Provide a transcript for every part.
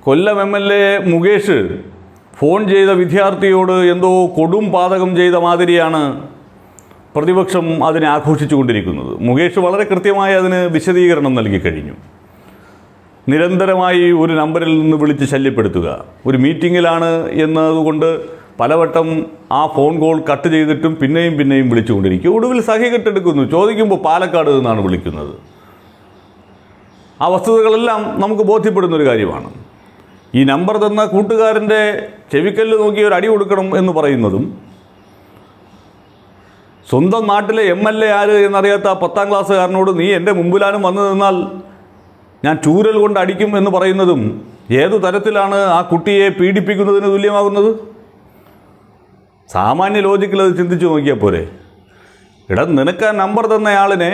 Kollam M L A Mukesh phone ചെയ്ത വിദ്യാർത്ഥിയോട് എന്തോ കൊടും പാതകം ചെയ്ത മാതിരിയാണ് പ്രതിപക്ഷം അതിനെ ആഘോഷിച്ചുകൊണ്ടിരിക്കുന്നത് മുകേഷ് വളരെ കൃത്യമായി അതിന് വിശദീകരണം നൽകി കഴിഞ്ഞു നിരന്തരമായി ഒരു നമ്പറിൽ നിന്ന് വിളിച്ച് ശല്യപ്പെടുത്തുക ഒരു മീറ്റിങ്ങിലാണ് എന്നതുകൊണ്ട് പലവട്ടം ആ ഫോൺ കോൾ കട്ട് ചെയ്തിട്ടും പിന്നെയും പിന്നെയും വിളിച്ചുകൊണ്ടിരിക്കും ഒടുവിൽ സഹി കെട്ടെടുക്കുന്നു ചോദിക്കുമ്പോൾ പാലക്കാട് നിന്നാണ് വിളിക്കുന്നത് ആ വസ്തുതകളെല്ലാം നമുക്ക് ബോധ്യപ്പെടുന്ന ഒരു കാര്യമാണ് ഈ നമ്പർ തന്ന കൂട്ടുകാരൻ്റെ ചെവിക്കല്ല് നോക്കി ഒരു അടി കൊടുക്കണം എന്ന് പറയുന്നതും സ്വന്തം നാട്ടിലെ എം എൽ എ ആര് എന്നറിയാത്ത ആ പത്താം ക്ലാസ്സുകാരനോട് നീ എൻ്റെ മുമ്പിലാനും വന്നു നിന്നാൽ ഞാൻ ചൂരൽ കൊണ്ട് അടിക്കും എന്ന് പറയുന്നതും ഏതു തരത്തിലാണ് ആ കുട്ടിയെ പീഡിപ്പിക്കുന്നതിന് തുല്യമാകുന്നത് സാമാന്യ ലോജിക്കിൽ അത് ചിന്തിച്ചു നോക്കിയാൽ പോരെ ഇട നിനക്ക് ആ നമ്പർ തന്നയാളിനെ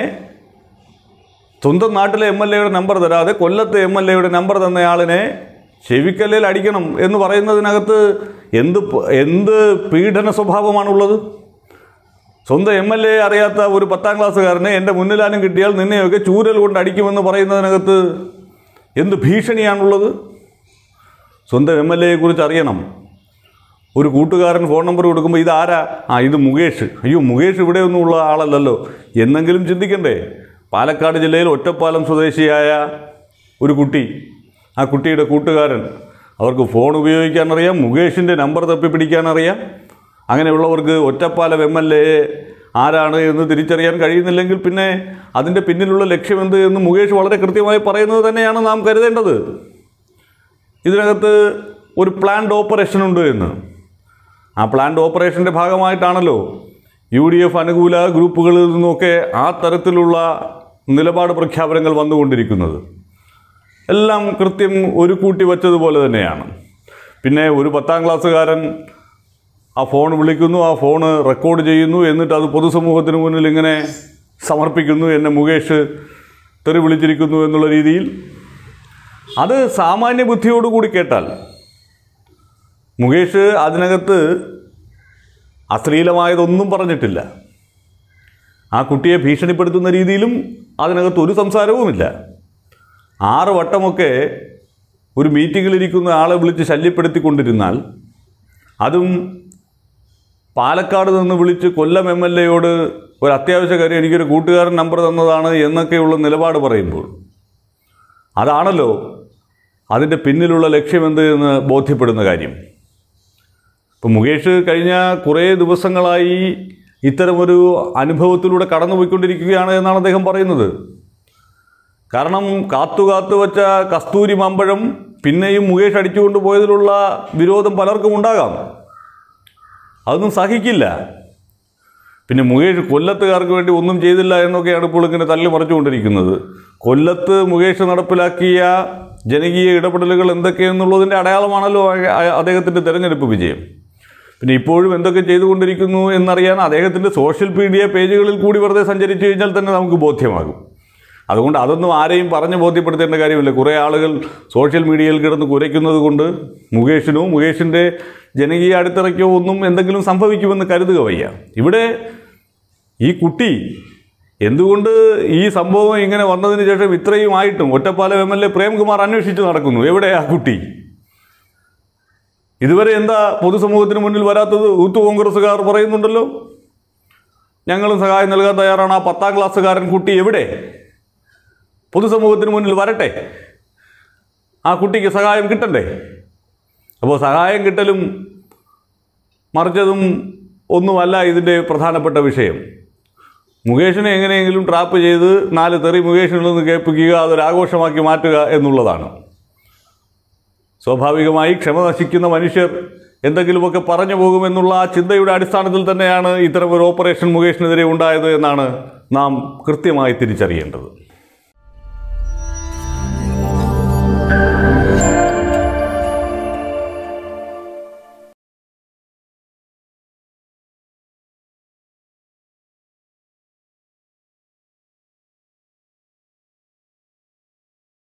സ്വന്തം നാട്ടിലെ എം എൽ എയുടെ നമ്പർ തരാതെ കൊല്ലത്തെ എം എൽ എയുടെ നമ്പർ തന്നയാളിനെ ചെവിക്കല്ലിൽ അടിക്കണം എന്ന് പറയുന്നതിനകത്ത് എന്ത് പ- എന്ത് പീഡന സ്വഭാവമാണുള്ളത് സ്വന്തം എം എൽ എ അറിയാത്ത ഒരു പത്താം ക്ലാസ്സുകാരനെ എൻ്റെ മുന്നിലാനും കിട്ടിയാൽ നിന്നെയൊക്കെ ചൂരൽ കൊണ്ട് അടിക്കുമെന്ന് പറയുന്നതിനകത്ത് എന്ത് ഭീഷണിയാണുള്ളത് സ്വന്തം എം എൽ എയെ കുറിച്ച് അറിയണം ഒരു കൂട്ടുകാരൻ ഫോൺ നമ്പർ കൊടുക്കുമ്പോൾ ഇതാരാ ആ ഇത് മുകേഷ് അയ്യോ മുകേഷ് ഇവിടെയൊന്നും ഉള്ള ആളല്ലല്ലോ എന്നെങ്കിലും ചിന്തിക്കണ്ടേ പാലക്കാട് ജില്ലയിൽ ഒറ്റപ്പാലം സ്വദേശിയായ ഒരു കുട്ടി ആ കുട്ടിയുടെ കൂട്ടുകാരൻ അവർക്ക് ഫോൺ ഉപയോഗിക്കാൻ അറിയാം മുകേഷിൻ്റെ നമ്പർ തപ്പിപ്പിടിക്കാൻ അറിയാം അങ്ങനെയുള്ളവർക്ക് ഒറ്റപ്പാലം എം എൽ എ ആരാണ് എന്ന് തിരിച്ചറിയാൻ കഴിയുന്നില്ലെങ്കിൽ പിന്നെ അതിൻ്റെ പിന്നിലുള്ള ലക്ഷ്യമെന്ത് എന്ന് മുകേഷ് വളരെ കൃത്യമായി പറയുന്നത് തന്നെയാണ് നാം കരുതേണ്ടത് ഇതിനകത്ത് ഒരു പ്ലാൻഡ് ഓപ്പറേഷൻ ഉണ്ട് എന്ന് ആ പ്ലാൻഡ് ഓപ്പറേഷൻ്റെ ഭാഗമായിട്ടാണല്ലോ യു ഡി എഫ് അനുകൂല ഗ്രൂപ്പുകളിൽ നിന്നൊക്കെ ആ തരത്തിലുള്ള നിലപാട് പ്രഖ്യാപനങ്ങൾ വന്നുകൊണ്ടിരിക്കുന്നത് എല്ലാം കൃത്യം ഒരു കൂട്ടി വച്ചതുപോലെ തന്നെയാണ് പിന്നെ ഒരു പത്താം ക്ലാസ്സുകാരൻ ആ ഫോൺ വിളിക്കുന്നു ആ ഫോണ് റെക്കോർഡ് ചെയ്യുന്നു എന്നിട്ട് അത് പൊതുസമൂഹത്തിന് മുന്നിൽ ഇങ്ങനെ സമർപ്പിക്കുന്നു എന്നെ മുകേഷ് തെറി വിളിച്ചിരിക്കുന്നു എന്നുള്ള രീതിയിൽ അത് സാമാന്യ ബുദ്ധിയോടുകൂടി കേട്ടാൽ മുകേഷ് അതിനകത്ത് അശ്ലീലമായതൊന്നും പറഞ്ഞിട്ടില്ല ആ കുട്ടിയെ ഭീഷണിപ്പെടുത്തുന്ന രീതിയിലും അതിനകത്ത് ഒരു സംസാരവുമില്ല ആറ് വട്ടമൊക്കെ ഒരു മീറ്റിങ്ങിലിരിക്കുന്ന ആളെ വിളിച്ച് ശല്യപ്പെടുത്തിക്കൊണ്ടിരുന്നാൽ അതും പാലക്കാട് നിന്ന് വിളിച്ച് കൊല്ലം എം എൽ എയോട് ഒരു അത്യാവശ്യ കാര്യം എനിക്കൊരു കൂട്ടുകാരൻ നമ്പർ തന്നതാണ് എന്നൊക്കെയുള്ള നിലപാട് പറയുമ്പോൾ അതാണല്ലോ അതിൻ്റെ പിന്നിലുള്ള ലക്ഷ്യമെന്ത് എന്ന് ബോധ്യപ്പെടുന്ന കാര്യം ഇപ്പം മുകേഷ് കഴിഞ്ഞ കുറേ ദിവസങ്ങളായി ഇത്തരമൊരു അനുഭവത്തിലൂടെ കടന്നുപോയിക്കൊണ്ടിരിക്കുകയാണ് എന്നാണ് അദ്ദേഹം പറയുന്നത് കാരണം കാത്തു കാത്തു വച്ച കസ്തൂരി മാമ്പഴം പിന്നെയും മുകേഷ് അടിച്ചുകൊണ്ട് പോയതിലുള്ള വിരോധം പലർക്കും ഉണ്ടാകാം അതൊന്നും സഹിക്കില്ല പിന്നെ മുകേഷ് കൊല്ലത്തുകാർക്ക് വേണ്ടി ഒന്നും ചെയ്തില്ല എന്നൊക്കെയാണ് ഇപ്പോൾ ഇങ്ങനെ തള്ളി മറിച്ചുകൊണ്ടിരിക്കുന്നത് കൊല്ലത്ത് മുകേഷ് നടപ്പിലാക്കിയ ജനകീയ ഇടപെടലുകൾ എന്തൊക്കെയെന്നുള്ളതിൻ്റെ അടയാളമാണല്ലോ അയ- അയ- അദ്ദേഹത്തിൻ്റെ തെരഞ്ഞെടുപ്പ് വിജയം പിന്നെ ഇപ്പോഴും എന്തൊക്കെ ചെയ്തുകൊണ്ടിരിക്കുന്നു എന്നറിയാൻ അദ്ദേഹത്തിൻ്റെ സോഷ്യൽ മീഡിയ പേജുകളിൽ കൂടി വെറുതെ സഞ്ചരിച്ചു കഴിഞ്ഞാൽ തന്നെ നമുക്ക് ബോധ്യമാകും അതുകൊണ്ട് അതൊന്നും ആരെയും പറഞ്ഞ് ബോധ്യപ്പെടുത്തേണ്ട കാര്യമില്ല കുറേ ആളുകൾ സോഷ്യൽ മീഡിയയിൽ കിടന്ന് കുരയ്ക്കുന്നത് കൊണ്ട് മുകേഷിനോ മുകേഷിൻ്റെ ജനകീയ അടിത്തറയ്ക്കോ ഒന്നും എന്തെങ്കിലും സംഭവിക്കുമെന്ന് കരുതുക വയ്യ ഇവിടെ ഈ കുട്ടി എന്തുകൊണ്ട് ഈ സംഭവം ഇങ്ങനെ വന്നതിന് ശേഷം ഇത്രയും ആയിട്ടും Ottapalam M L A Premkumar അന്വേഷിച്ച് നടക്കുന്നു എവിടെ ആ കുട്ടി ഇതുവരെ എന്താ പൊതുസമൂഹത്തിന് മുന്നിൽ വരാത്തത് യൂത്ത് കോൺഗ്രസ്സുകാർ പറയുന്നുണ്ടല്ലോ ഞങ്ങളും സഹായം നൽകാൻ തയ്യാറാണ് ആ പത്താം ക്ലാസ്സുകാരൻ കുട്ടി എവിടെ പൊതുസമൂഹത്തിന് മുന്നിൽ വരട്ടെ ആ കുട്ടിക്ക് സഹായം കിട്ടണ്ടേ അപ്പോൾ സഹായം കിട്ടലും മറിച്ചതും ഒന്നുമല്ല ഇതിൻ്റെ പ്രധാനപ്പെട്ട വിഷയം മുകേഷിനെ എങ്ങനെയെങ്കിലും ട്രാപ്പ് ചെയ്ത് നാല് തെറി മുകേഷിൽ നിന്ന് കേൾപ്പിക്കുക അതൊരു ആഘോഷമാക്കി മാറ്റുക എന്നുള്ളതാണ് സ്വാഭാവികമായി ക്ഷമ നശിക്കുന്ന മനുഷ്യർ എന്തെങ്കിലുമൊക്കെ പറഞ്ഞു പോകുമെന്നുള്ള ആ ചിന്തയുടെ അടിസ്ഥാനത്തിൽ തന്നെയാണ് ഇത്തരം ഒരു ഓപ്പറേഷൻ മുകേഷിനെതിരെ ഉണ്ടായത് എന്നാണ് നാം കൃത്യമായി തിരിച്ചറിയേണ്ടത്